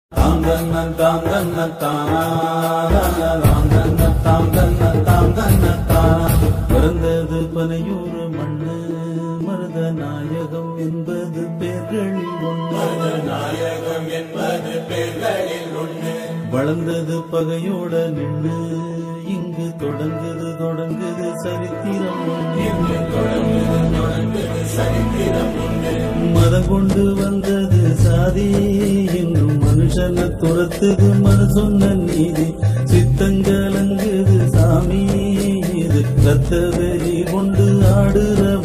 தாங்கண்ணன் தாங்கண்ண தாங்கண்ண தாங்கண்ண தாங்கண்ண தான் பிறந்தது பனையூறு மண்ணு மருத நாயகம் என்பது பேர்களில் ஒன்று நாயகம் என்பது பேர்களில் ஒன்று வளர்ந்தது பகையோட நின்று இங்கு தொடங்குது தொடங்குது சரித்திரம் ஒன்று. தொடங்குது தொடங்குது சரித்திரம் உண்டு மதம் கொண்டு வந்தது சாதி இன்னும் மனுஷனை துரத்துது மனு சொன்ன நீதி சித்தங்கலங்குது சாமி இது ரத்த வெறி கொண்டு ஆடுற